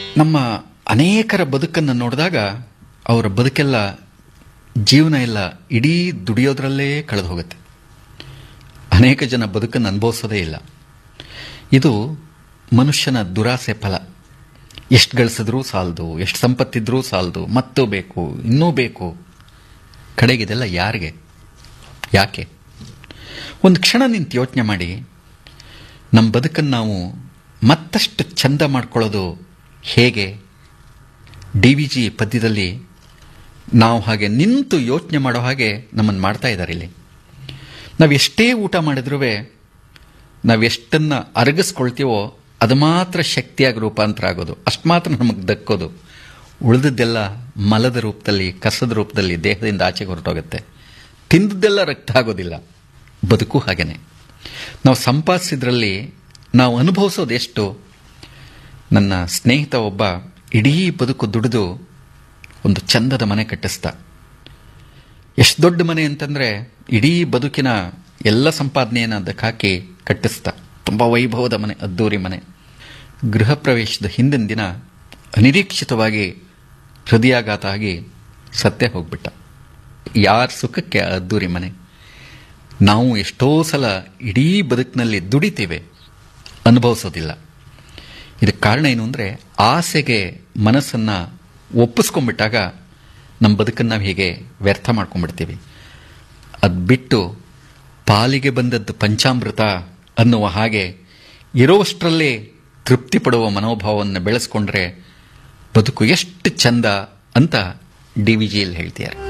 ನಮ್ಮ ಅನೇಕರ ಬದುಕನ್ನು ನೋಡಿದಾಗ ಅವರ ಬದುಕೆಲ್ಲ ಜೀವನ ಎಲ್ಲ ಇಡೀ ದುಡಿಯೋದ್ರಲ್ಲೇ ಕಳೆದು ಹೋಗುತ್ತೆ ಅನೇಕ ಜನ ಬದುಕನ್ನು ಅನುಭವಿಸೋದೇ ಇಲ್ಲ ಇದು ಮನುಷ್ಯನ ದುರಾಸೆ ಫಲ ಎಷ್ಟು ಗಳಿಸಿದ್ರೂ ಸಾಲದು ಎಷ್ಟು ಸಂಪತ್ತಿದ್ರೂ ಸಾಲದು ಮತ್ತೂ ಬೇಕು ಇನ್ನೂ ಬೇಕು ಕಡೆಗಿದೆಲ್ಲ ಯಾರಿಗೆ ಯಾಕೆ ಒಂದು ಕ್ಷಣ ನಿಂತು ಯೋಚನೆ ಮಾಡಿ ನಮ್ಮ ಬದುಕನ್ನು ನಾವು ಮತ್ತಷ್ಟು ಚಂದ ಮಾಡ್ಕೊಳ್ಳೋದು ಹೇಗೆ ಡಿ ವಿ ಜಿ ಪದ್ಯದಲ್ಲಿ ನಾವು ಹಾಗೆ ನಿಂತು ಯೋಚನೆ ಮಾಡೋ ಹಾಗೆ ನಮ್ಮನ್ನು ಮಾಡ್ತಾ ಇದ್ದಾರೆ ಇಲ್ಲಿ ನಾವು ಎಷ್ಟೇ ಊಟ ಮಾಡಿದ್ರೂ ನಾವು ಎಷ್ಟನ್ನು ಅರಗಿಸ್ಕೊಳ್ತೀವೋ ಅದು ಮಾತ್ರ ಶಕ್ತಿಯಾಗಿ ರೂಪಾಂತರ ಆಗೋದು ಅಷ್ಟು ಮಾತ್ರ ನಮಗೆ ದಕ್ಕೋದು ಉಳಿದದ್ದೆಲ್ಲ ಮಲದ ರೂಪದಲ್ಲಿ ಕಸದ ರೂಪದಲ್ಲಿ ದೇಹದಿಂದ ಆಚೆಗೆ ಹೊರಟೋಗುತ್ತೆ ತಿಂದದ್ದೆಲ್ಲ ರಕ್ತ ಆಗೋದಿಲ್ಲ ಬದುಕು ಹಾಗೇನೆ ನಾವು ಸಂಪಾದಿಸಿದ್ರಲ್ಲಿ ನಾವು ಅನುಭವಿಸೋದು ಎಷ್ಟು ನನ್ನ ಸ್ನೇಹಿತ ಒಬ್ಬ ಇಡೀ ಬದುಕು ದುಡಿದು ಒಂದು ಚಂದದ ಮನೆ ಕಟ್ಟಿಸ್ದ ಎಷ್ಟು ದೊಡ್ಡ ಮನೆ ಅಂತಂದ್ರೆ ಇಡೀ ಬದುಕಿನ ಎಲ್ಲ ಸಂಪಾದನೆಯನ್ನು ಅದಕ್ಕೆ ಹಾಕಿ ಕಟ್ಟಿಸ್ದ ತುಂಬ ವೈಭವದ ಮನೆ ಅದ್ದೂರಿ ಮನೆ ಗೃಹ ಪ್ರವೇಶದ ಹಿಂದಿನ ದಿನ ಅನಿರೀಕ್ಷಿತವಾಗಿ ಹೃದಯಾಘಾತ ಆಗಿ ಸತ್ತೇ ಹೋಗ್ಬಿಟ್ಟ ಯಾರ ಸುಖಕ್ಕೆ ಆ ಅದ್ದೂರಿ ಮನೆ ನಾವು ಎಷ್ಟೋ ಸಲ ಇಡೀ ಬದುಕಿನಲ್ಲಿ ದುಡಿತೇವೆ ಅನುಭವಿಸೋದಿಲ್ಲ ಇದಕ್ಕೆ ಕಾರಣ ಏನು ಅಂದರೆ ಆಸೆಗೆ ಮನಸ್ಸನ್ನು ಒಪ್ಪಿಸ್ಕೊಂಡ್ಬಿಟ್ಟಾಗ ನಮ್ಮ ಬದುಕನ್ನು ನಾವು ಹೀಗೆ ವ್ಯರ್ಥ ಮಾಡ್ಕೊಂಡ್ಬಿಡ್ತೀವಿ ಅದು ಬಿಟ್ಟು ಪಾಲಿಗೆ ಬಂದದ್ದು ಪಂಚಾಮೃತ ಅನ್ನುವ ಹಾಗೆ ಇರೋಷ್ಟರಲ್ಲೇ ತೃಪ್ತಿ ಪಡುವ ಮನೋಭಾವವನ್ನು ಬೆಳೆಸ್ಕೊಂಡ್ರೆ ಬದುಕು ಎಷ್ಟು ಚಂದ ಅಂತ ಡಿ ವಿ ಜಿಯಲ್ಲಿ ಹೇಳ್ತಿದ್ದಾರೆ